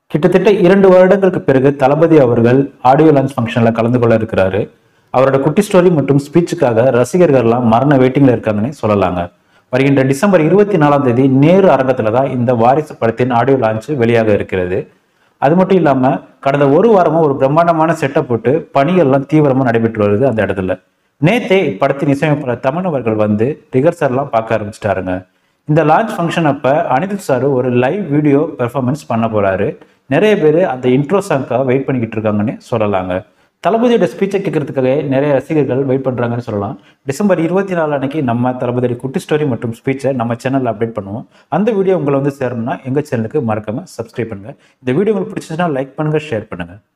கிட்டத்தட்ட இரண்டு வருடங்களுக்கு பிறகு தளபதி அவர்கள் ஆடியோ லான்ச் ஃபங்க்ஷன்ல கலந்து கொள்ள இருக்கிறாரு அவரோட குட்டி ஸ்டோரி மற்றும் ஸ்பீச்சுக்காக ரசிகர்கள்லாம் மரண வெயிட்டிங்ல இருக்காங்கன்னு சொல்லலாங்க வருகின்ற டிசம்பர் இருபத்தி நாலாம் தேதி நேரு அரங்கத்துல தான் இந்த வாரிசு படத்தின் ஆடியோ லான்ச் வெளியாக இருக்கிறது அது மட்டும் இல்லாம கடந்த ஒரு வாரமா ஒரு பிரம்மாண்டமான செட்டப் போட்டு பணிகள்லாம் தீவிரமா நடைபெற்று வருது அந்த இடத்துல நேத்தே இப்படத்தின் இசையமைப்பாளர் தமன் அவர்கள் வந்து ரிகர்சல்லாம் பார்க்க ஆரம்பிச்சிட்டாருங்க இந்த லான்ச் ஃபங்க்ஷன் அப்ப அனிருத் சார் ஒரு லைவ் வீடியோ பெர்ஃபார்மன்ஸ் பண்ண போறாரு நிறைய பேர் அந்த இன்ட்ரோ சாங்காக வெயிட் பண்ணிக்கிட்டு இருக்காங்கன்னு சொல்லலாங்க தளபதியோட ஸ்பீச்சை கேட்கறதுக்காக நிறைய ரசிகர்கள் வெயிட் பண்றாங்கன்னு சொல்லலாம் டிசம்பர் இருபத்தி நாலு அன்னைக்கு நம்ம தளபதியோட குட்டி ஸ்டோரி மற்றும் ஸ்பீச்சை நம்ம சேனல்ல அப்டேட் பண்ணுவோம் அந்த வீடியோ உங்களை வந்து சேரணும்னா எங்க சேனலுக்கு மறக்காம சப்ஸ்கிரைப் பண்ணுங்க இந்த வீடியோ உங்களுக்கு பிடிச்சிச்சுன்னா லைக் பண்ணுங்க ஷேர் பண்ணுங்க